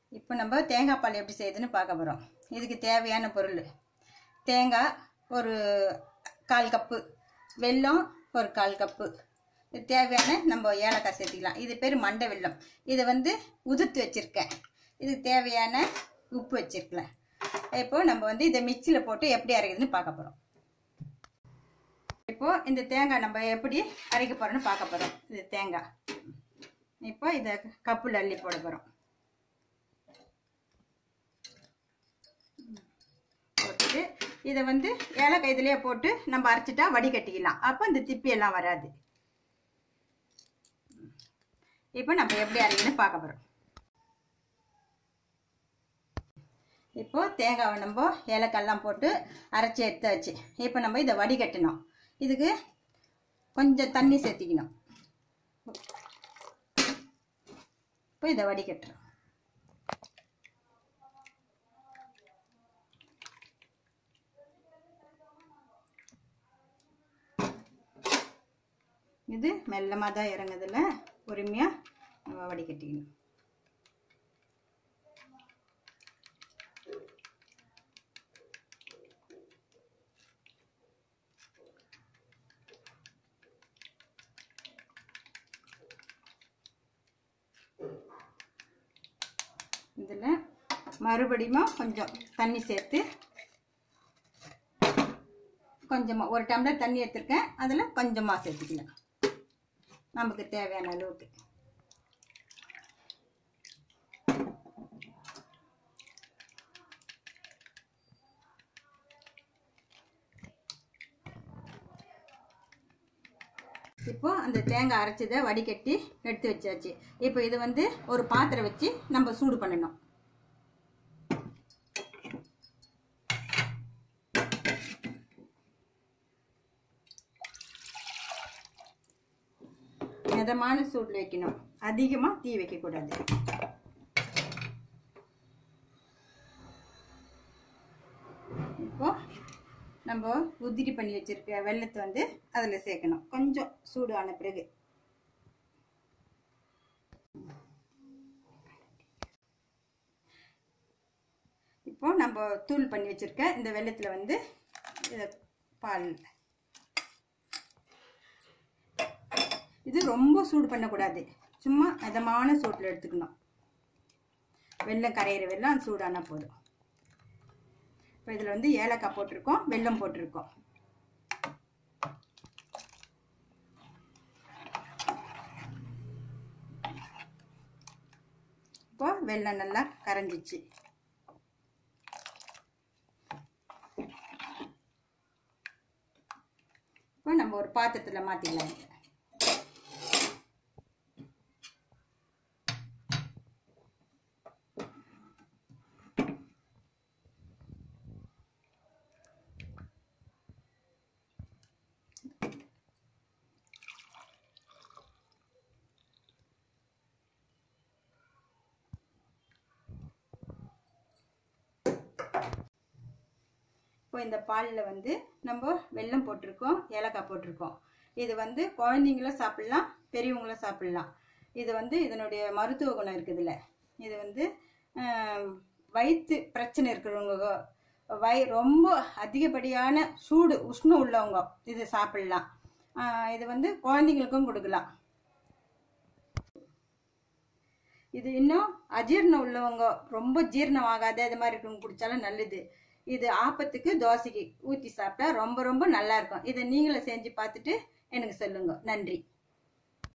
இப்போ நம்ம தேங்காய் பால் எப்படி செய்யுதுன்னு பார்க்க போகிறோம் இதுக்கு தேவையான பொருள் தேங்காய் ஒரு கால் கப்பு வெல்லம் ஒரு கால் கப்பு இது தேவையான நம்ம ஏலக்காய் சேர்த்துக்கலாம் இது பேர் மண்டை வெல்லம் இதை வந்து உதுத்து வச்சுருக்கேன் இதுக்கு தேவையான உப்பு வச்சுருக்கலாம் இப்போ நம்ம வந்து இதை மிக்சியில் போட்டு எப்படி அரைக்குதுன்னு பார்க்க போகிறோம் இப்போ இந்த தேங்காய் நம்ம எப்படி அரைக்க போகிறோம்னு பார்க்க போகிறோம் இது தேங்காய் இப்போ இதை கப்பில் அள்ளி போட போகிறோம் போட்டுட்டு இதை வந்து ஏலக்காய் இதுலேயே போட்டு நம்ம அரைச்சிட்டா வடிகட்டிக்கலாம் அப்போ இந்த திப்பி எல்லாம் வராது இப்போ நம்ம எப்படி அரைக்கணும்னு பார்க்க போகிறோம் இப்போ தேங்காவை நம்ம ஏலக்காயெல்லாம் போட்டு அரைச்சி எடுத்தாச்சு இப்போ நம்ம இதை வடிகட்டணும் இதுக்கு கொஞ்சம் தண்ணி சேர்த்திக்கணும் இப்போ இதை வடிகட்டுறோம் இது மெல்லமாக தான் இறங்குதில்ல பொறுமையாக நம்ம வடிகட்டிக்கணும் இதில் மறுபடியும் கொஞ்சம் தண்ணி சேர்த்து கொஞ்சமாக ஒரு டம்ளர் தண்ணி எடுத்துருக்கேன் அதில் கொஞ்சமாக சேர்த்துக்கலாம் நமக்கு தேவையான அளவுக்கு இப்போ அந்த தேங்காய் அரைச்சதை வடிகட்டி எடுத்து வச்சாச்சு இப்போ இது வந்து ஒரு பாத்திரம் வச்சு நம்ம சூடு பண்ணணும் மிதமான சூடில் வைக்கணும் அதிகமாக தீ வைக்கக்கூடாது இப்போ நம்ம உதிரி பண்ணி வச்சிருக்க வெள்ளத்தை வந்து அதில் சேர்க்கணும் கொஞ்சம் சூடு ஆன பிறகு இப்போ நம்ம தூள் பண்ணி வச்சிருக்க இந்த வெள்ளத்தில் வந்து இதை பால் இது ரொம்ப சூடு பண்ணக்கூடாது சும்மா மிதமான சூட்டில் எடுத்துக்கணும் வெள்ளம் கரையிற வெள்ளம் சூடானா போதும் இப்போ இதில் வந்து ஏலக்காய் போட்டிருக்கோம் வெல்லம் போட்டிருக்கோம் இப்போ வெல்லம் நல்லா கரைஞ்சிச்சு இப்போ நம்ம ஒரு பாத்திரத்தில் மாற்றிக்கலாம் இதை இப்போ இந்த பாலில் வந்து நம்ம வெல்லம் போட்டிருக்கோம் ஏலக்காய் போட்டிருக்கோம் இது வந்து குழந்தைங்களும் சாப்பிட்லாம் பெரியவங்களும் சாப்பிட்லாம் இது வந்து இதனுடைய மருத்துவ குணம் இருக்குதுல்ல இது வந்து வயிற்று பிரச்சனை இருக்கிறவங்க வய ரொம்ப அதிகப்படியான சூடு உஷ்ணம் உள்ளவங்க இது சாப்பிட்லாம் இது வந்து குழந்தைங்களுக்கும் கொடுக்கலாம் இது இன்னும் அஜீர்ணம் உள்ளவங்க ரொம்ப ஜீரணம் ஆகாத இது மாதிரி இருக்கவங்க குடித்தாலும் நல்லது இது ஆப்பத்துக்கு தோசைக்கு ஊற்றி சாப்பிட்டா ரொம்ப ரொம்ப நல்லா இருக்கும் இதை நீங்களும் செஞ்சு பார்த்துட்டு எனக்கு சொல்லுங்க நன்றி